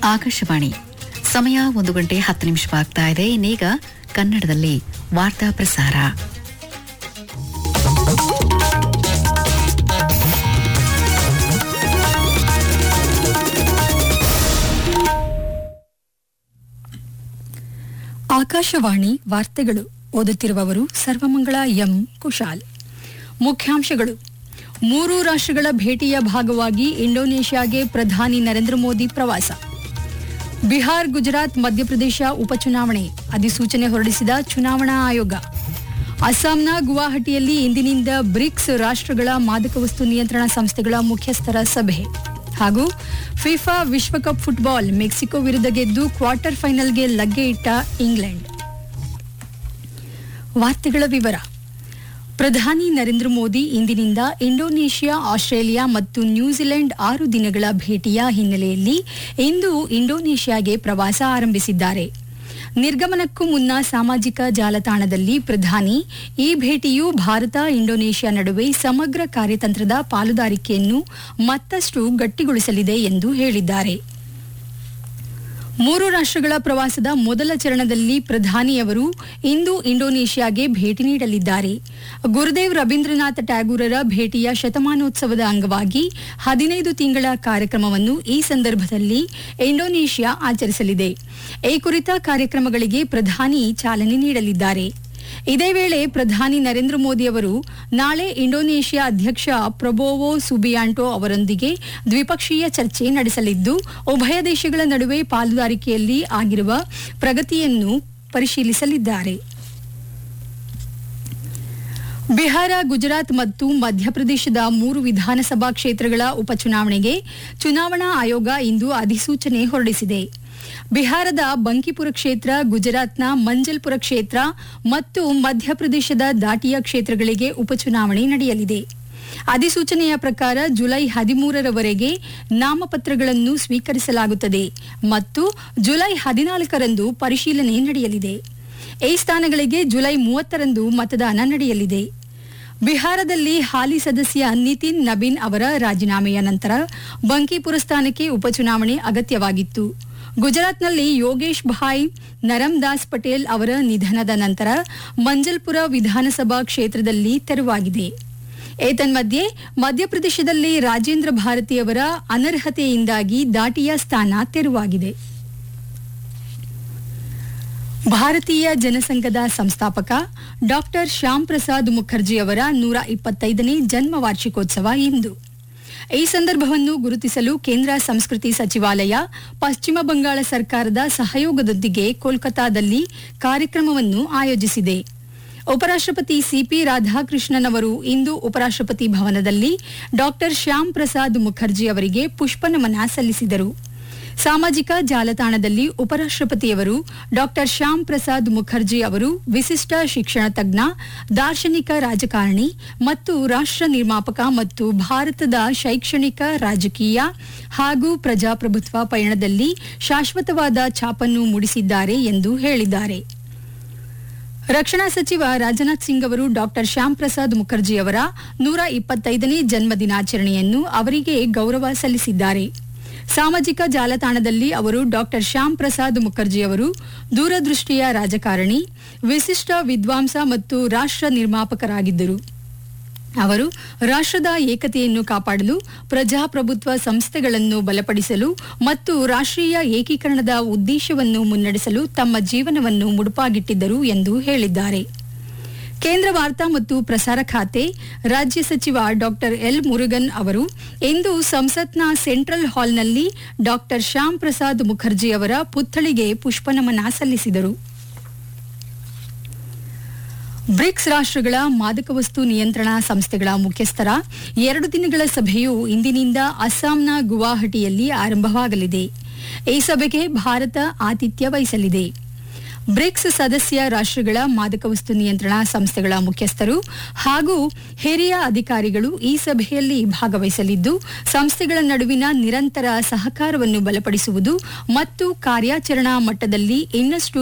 ಆಕಾಶವಾಣಿ ಸಮಯ ಒಂದು ಗಂಟೆ ಹತ್ತು ನಿಮಿಷವಾಗ್ತಾ ಇದೆ ಇನ್ನೀಗ ಕನ್ನಡದಲ್ಲಿ ವಾರ್ತಾ ಪ್ರಸಾರ ಆಕಾಶವಾಣಿ ವಾರ್ತೆಗಳು ಓದುತ್ತಿರುವವರು ಸರ್ವಮಂಗಳ ಎಂ ಕುಶಾಲ್ ಮುಖ್ಯಾಂಶಗಳು ಮೂರು ರಾಷ್ಟ್ರಗಳ ಭೇಟಿಯ ಭಾಗವಾಗಿ ಇಂಡೋನೇಷ್ಯಾಗೆ ಪ್ರಧಾನಿ ನರೇಂದ್ರ ಮೋದಿ ಪ್ರವಾಸ ಬಿಹಾರ್ ಗುಜರಾತ್ ಮಧ್ಯಪ್ರದೇಶ ಉಪಚುನಾವಣೆ ಅಧಿಸೂಚನೆ ಹೊರಡಿಸಿದ ಚುನಾವಣಾ ಆಯೋಗ ಅಸ್ಸಾಂನ ಗುವಾಹಟಿಯಲ್ಲಿ ಇಂದಿನಿಂದ ಬ್ರಿಕ್ಸ್ ರಾಷ್ಟ್ರಗಳ ಮಾದಕ ವಸ್ತು ನಿಯಂತ್ರಣ ಸಂಸ್ಥೆಗಳ ಮುಖ್ಯಸ್ಥರ ಸಭೆ ಹಾಗೂ ಫಿಫಾ ವಿಶ್ವಕಪ್ ಫುಟ್ಬಾಲ್ ಮೆಕ್ಸಿಕೋ ವಿರುದ್ಧ ಗೆದ್ದು ಕ್ವಾರ್ಟರ್ ಫೈನಲ್ಗೆ ಲಗ್ಗೆ ಇಟ್ಟ ಇಂಗ್ಲೆಂಡ್ ವಾರ್ತೆಗಳ ವಿವರ ಪ್ರಧಾನಿ ನರೇಂದ್ರ ಮೋದಿ ಇಂದಿನಿಂದ ಇಂಡೋನೇಷ್ಯಾ ಆಸ್ಟ್ರೇಲಿಯಾ ಮತ್ತು ನ್ಯೂಜಿಲೆಂಡ್ ಆರು ದಿನಗಳ ಭೇಟಿಯ ಹಿನ್ನೆಲೆಯಲ್ಲಿ ಇಂದು ಇಂಡೋನೇಷ್ಯಾಗೆ ಪ್ರವಾಸ ಆರಂಭಿಸಿದ್ದಾರೆ ನಿರ್ಗಮನಕ್ಕೂ ಮುನ್ನ ಸಾಮಾಜಿಕ ಜಾಲತಾಣದಲ್ಲಿ ಪ್ರಧಾನಿ ಈ ಭೇಟಿಯು ಭಾರತ ಇಂಡೋನೇಷ್ಯಾ ನಡುವೆ ಸಮಗ್ರ ಕಾರ್ಯತಂತ್ರದ ಪಾಲುದಾರಿಕೆಯನ್ನು ಮತ್ತಷ್ಟು ಗಟ್ಟಿಗೊಳಿಸಲಿದೆ ಎಂದು ಹೇಳಿದ್ದಾರೆ ಮೂರು ರಾಷ್ಟ್ರಗಳ ಪ್ರವಾಸದ ಮೊದಲ ಚರಣದಲ್ಲಿ ಪ್ರಧಾನಿಯವರು ಇಂದು ಇಂಡೋನೇಷ್ಯಾಗೆ ಭೇಟಿ ನೀಡಲಿದ್ದಾರೆ ಗುರುದೇವ್ ರವೀಂದ್ರನಾಥ ಟ್ಯಾಗೂರರ ಭೇಟಿಯ ಶತಮಾನೋತ್ಸವದ ಅಂಗವಾಗಿ ಹದಿನೈದು ತಿಂಗಳ ಕಾರ್ಯಕ್ರಮವನ್ನು ಈ ಸಂದರ್ಭದಲ್ಲಿ ಇಂಡೋನೇಷ್ಯಾ ಆಚರಿಸಲಿದೆ ಈ ಕುರಿತ ಕಾರ್ಯಕ್ರಮಗಳಿಗೆ ಪ್ರಧಾನಿ ಚಾಲನೆ ನೀಡಲಿದ್ದಾರೆ ಇದೇ ವೇಳೆ ಪ್ರಧಾನಿ ನರೇಂದ್ರ ಮೋದಿ ಅವರು ನಾಳೆ ಇಂಡೋನೇಷ್ಯಾ ಅಧ್ಯಕ್ಷ ಪ್ರೊಬೋವೋ ಸುಬಿಯಾಂಟೋ ಅವರೊಂದಿಗೆ ದ್ವಿಪಕ್ಷೀಯ ಚರ್ಚೆ ನಡೆಸಲಿದ್ದು ಉಭಯ ದೇಶಗಳ ನಡುವೆ ಪಾಲುದಾರಿಕೆಯಲ್ಲಿ ಆಗಿರುವ ಪ್ರಗತಿಯನ್ನು ಪರಿಶೀಲಿಸಲಿದ್ದಾರೆ ಬಿಹಾರ ಗುಜರಾತ್ ಮತ್ತು ಮಧ್ಯಪ್ರದೇಶದ ಮೂರು ವಿಧಾನಸಭಾ ಕ್ಷೇತ್ರಗಳ ಉಪಚುನಾವಣೆಗೆ ಚುನಾವಣಾ ಆಯೋಗ ಇಂದು ಅಧಿಸೂಚನೆ ಹೊರಡಿಸಿದೆ ಬಿಹಾರದ ಬಂಕಿಪುರ ಕ್ಷೇತ್ರ ಗುಜರಾತ್ನ ಮಂಜಲ್ಪುರ ಕ್ಷೇತ್ರ ಮತ್ತು ಮಧ್ಯಪ್ರದೇಶದ ದಾಟಿಯಾ ಕ್ಷೇತ್ರಗಳಿಗೆ ಉಪಚುನಾವಣೆ ನಡೆಯಲಿದೆ ಅಧಿಸೂಚನೆಯ ಪ್ರಕಾರ ಜುಲೈ ಹದಿಮೂರರವರೆಗೆ ನಾಮಪತ್ರಗಳನ್ನು ಸ್ವೀಕರಿಸಲಾಗುತ್ತದೆ ಮತ್ತು ಜುಲೈ ಹದಿನಾಲ್ಕರಂದು ಪರಿಶೀಲನೆ ನಡೆಯಲಿದೆ ಈ ಸ್ಥಾನಗಳಿಗೆ ಜುಲೈ ಮೂವತ್ತರಂದು ಮತದಾನ ನಡೆಯಲಿದೆ ಬಿಹಾರದಲ್ಲಿ ಹಾಲಿ ಸದಸ್ಯ ನಿತಿನ್ ನಬೀನ್ ಅವರ ರಾಜೀನಾಮೆಯ ನಂತರ ಬಂಕಿಪುರ ಸ್ಥಾನಕ್ಕೆ ಉಪಚುನಾವಣೆ ಅಗತ್ಯವಾಗಿತ್ತು ಗುಜರಾತ್ನಲ್ಲಿ ಯೋಗೇಶ್ ಭಾಯ್ ನರಮ್ದಾಸ್ ಪಟೇಲ್ ಅವರ ನಿಧನದ ನಂತರ ಮಂಜಲ್ಪುರ ವಿಧಾನಸಭಾ ಕ್ಷೇತ್ರದಲ್ಲಿ ತೆರವಾಗಿದೆ ಏತನ್ಮಧ್ಯೆ ಮಧ್ಯಪ್ರದೇಶದಲ್ಲಿ ರಾಜೇಂದ್ರ ಭಾರತಿಯವರ ಅನರ್ಹತೆಯಿಂದಾಗಿ ದಾಟಿಯ ಸ್ಥಾನ ತೆರವಾಗಿದೆ ಭಾರತೀಯ ಜನಸಂಘದ ಸಂಸ್ಥಾಪಕ ಡಾಕ್ಟರ್ ಶ್ಯಾಮ್ ಪ್ರಸಾದ್ ಮುಖರ್ಜಿ ಅವರ ನೂರ ಇಪ್ಪತ್ತೈದನೇ ಜನ್ಮ ವಾರ್ಷಿಕೋತ್ಸವ ಇಂದು ಈ ಸಂದರ್ಭವನ್ನು ಗುರುತಿಸಲು ಕೇಂದ್ರ ಸಂಸ್ಕೃತಿ ಸಚಿವಾಲಯ ಪಶ್ಚಿಮ ಬಂಗಾಳ ಸರ್ಕಾರದ ಸಹಯೋಗದೊಂದಿಗೆ ಕೋಲ್ಕತಾದಲ್ಲಿ ಕಾರ್ಯಕ್ರಮವನ್ನು ಆಯೋಜಿಸಿದೆ ಉಪರಾಷ್ಟ್ರಪತಿ ಸಿಪಿ ರಾಧಾಕೃಷ್ಣನ್ ಅವರು ಇಂದು ಉಪರಾಷ್ಟ್ರಪತಿ ಭವನದಲ್ಲಿ ಡಾಕ್ಟರ್ ಶ್ಯಾಮ್ ಪ್ರಸಾದ್ ಮುಖರ್ಜಿ ಅವರಿಗೆ ಪುಷ್ಪನಮನ ಸಲ್ಲಿಸಿದರು ಸಾಮಾಜಿಕ ಜಾಲತಾಣದಲ್ಲಿ ಉಪರಾಷ್ಟ್ರಪತಿಯವರು ಡಾಕ್ಟರ್ ಶ್ಯಾಮ್ ಪ್ರಸಾದ್ ಮುಖರ್ಜಿ ಅವರು ವಿಶಿಷ್ಟ ಶಿಕ್ಷಣ ತಜ್ಞ ದಾರ್ಶನಿಕ ರಾಜಕಾರಣಿ ಮತ್ತು ರಾಷ್ಟ್ರ ನಿರ್ಮಾಪಕ ಮತ್ತು ಭಾರತದ ಶೈಕ್ಷಣಿಕ ರಾಜಕೀಯ ಹಾಗೂ ಪ್ರಜಾಪ್ರಭುತ್ವ ಪಯಣದಲ್ಲಿ ಶಾಶ್ವತವಾದ ಛಾಪನ್ನು ಮೂಡಿಸಿದ್ದಾರೆ ಎಂದು ಹೇಳಿದ್ದಾರೆ ರಕ್ಷಣಾ ಸಚಿವ ರಾಜನಾಥ್ ಸಿಂಗ್ ಅವರು ಡಾಕ್ಟರ್ ಶ್ಯಾಮ್ ಪ್ರಸಾದ್ ಮುಖರ್ಜಿ ಅವರ ನೂರ ಇಪ್ಪತ್ತೈದನೇ ಜನ್ಮ ದಿನಾಚರಣೆಯನ್ನು ಅವರಿಗೆ ಗೌರವ ಸಲ್ಲಿಸಿದ್ದಾರೆ ಸಾಮಾಜಿಕ ಜಾಲತಾಣದಲ್ಲಿ ಅವರು ಡಾಕ್ಟರ್ ಶ್ಯಾಮ್ ಪ್ರಸಾದ್ ಮುಖರ್ಜಿ ಅವರು ದೂರದೃಷ್ಟಿಯ ರಾಜಕಾರಣಿ ವಿಶಿಷ್ಟ ವಿದ್ವಾಂಸ ಮತ್ತು ರಾಷ್ಟ್ರ ನಿರ್ಮಾಪಕರಾಗಿದ್ದರು ಅವರು ರಾಷ್ಟ್ರದ ಏಕತೆಯನ್ನು ಕಾಪಾಡಲು ಪ್ರಜಾಪ್ರಭುತ್ವ ಸಂಸ್ಥೆಗಳನ್ನು ಬಲಪಡಿಸಲು ಮತ್ತು ರಾಷ್ಟ್ರೀಯ ಏಕೀಕರಣದ ಉದ್ದೇಶವನ್ನು ಮುನ್ನಡೆಸಲು ತಮ್ಮ ಜೀವನವನ್ನು ಮುಡುಪಾಗಿಟ್ಟಿದ್ದರು ಎಂದು ಹೇಳಿದ್ದಾರೆ ಕೇಂದ್ರ ವಾರ್ತಾ ಮತ್ತು ಪ್ರಸಾರ ಖಾತೆ ರಾಜ್ಯ ಸಚಿವ ಡಾಕ್ಟರ್ ಎಲ್ ಮುರುಗನ್ ಅವರು ಇಂದು ಸಂಸತ್ನ ಸೆಂಟ್ರಲ್ ಹಾಲ್ನಲ್ಲಿ ಡಾಕ್ಟರ್ ಶ್ಯಾಮ್ ಪ್ರಸಾದ್ ಮುಖರ್ಜಿ ಅವರ ಪುತ್ಥಳಿಗೆ ಪುಷ್ಪನಮನ ಸಲ್ಲಿಸಿದರು ಬ್ರಿಕ್ಸ್ ರಾಷ್ಟ್ರಗಳ ಮಾದಕ ವಸ್ತು ನಿಯಂತ್ರಣ ಸಂಸ್ಥೆಗಳ ಮುಖ್ಯಸ್ಥರ ಎರಡು ದಿನಗಳ ಸಭೆಯು ಇಂದಿನಿಂದ ಅಸ್ಸಾಂನ ಗುವಾಹಟಿಯಲ್ಲಿ ಆರಂಭವಾಗಲಿದೆ ಈ ಸಭೆಗೆ ಭಾರತ ಆತಿಥ್ಯ ವಹಿಸಲಿದೆ ಬ್ರಿಕ್ಸ್ ಸದಸ್ಯ ರಾಷ್ಟ್ರಗಳ ಮಾದಕ ವಸ್ತು ನಿಯಂತ್ರಣ ಸಂಸ್ಥೆಗಳ ಮುಖ್ಯಸ್ಥರು ಹಾಗೂ ಹಿರಿಯ ಅಧಿಕಾರಿಗಳು ಈ ಸಭೆಯಲ್ಲಿ ಭಾಗವಹಿಸಲಿದ್ದು ಸಂಸ್ಥೆಗಳ ನಡುವಿನ ನಿರಂತರ ಸಹಕಾರವನ್ನು ಬಲಪಡಿಸುವುದು ಮತ್ತು ಕಾರ್ಯಾಚರಣಾ ಮಟ್ಟದಲ್ಲಿ ಇನ್ನಷ್ಟು